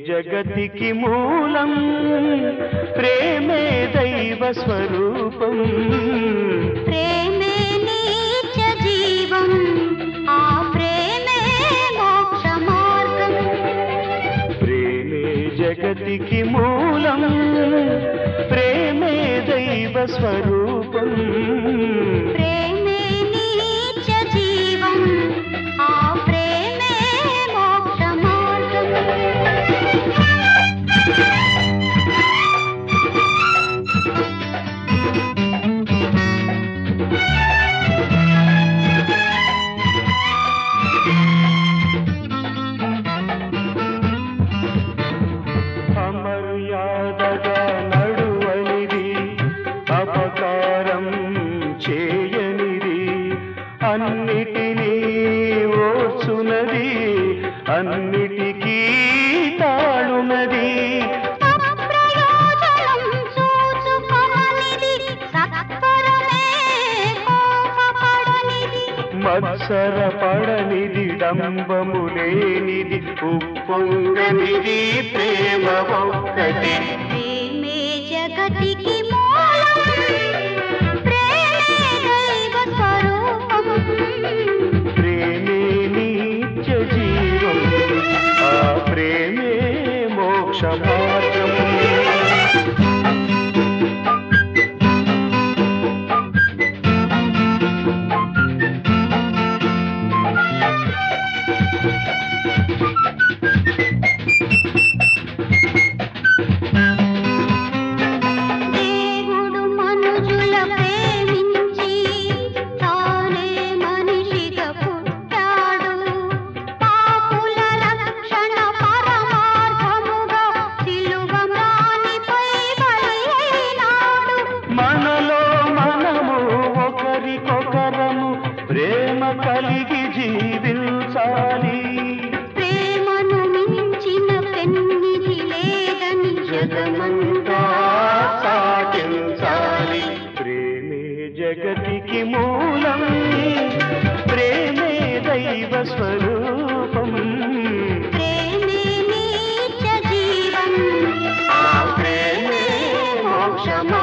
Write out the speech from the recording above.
జగతికి మూలం ప్రేమే దైవ స్వరూపం ప్రేమే నీచ జీవం ఆ ప్రేమే మోక్ష మార్గం ప్రేమే జగతికి మూలం ప్రేమే దైవ స్వరూపం ప్రేమే నీచ జీవం ఆ ప్రేమే మోక్ష మార్గం అమర్యాదగా నడువనిది అపకారం చేయనిది అన్నిటినీ ఓర్చునది అన్నిటికీ తాళునది అప్రయోజనం చూచుకొననిది సత్వరమే కోపపడనిది మత్సరపడనిది డంబము లేనిది ఉప్పొంగనిది ప్రేమ ఒక్కటి ప్రేమే జగతికి మూలం ప్రేమే దైవ స్వరూపం ప్రేమే నిత్య జీవం ఆ ప్రేమే మోక్ష మార్గం దేవుడు మనుజుల ప్రేమించి తానే మనిషిగా పుట్టాడు పాపుల రక్షణ పరమార్థముగా సిలువ మ్రానిపై బలైనాడు మనలో మనము ఒకరికొకరము ప్రేమ కలిగి జీవించాలి ప్రేమను మించిన పెన్నిది లేదని జగమంతా సాగించాలి ప్రేమే జగతికి మూలం ప్రేమే దైవ స్వరూపం ప్రేమే నీచ జీవం ఆ ప్రేమే మోక్ష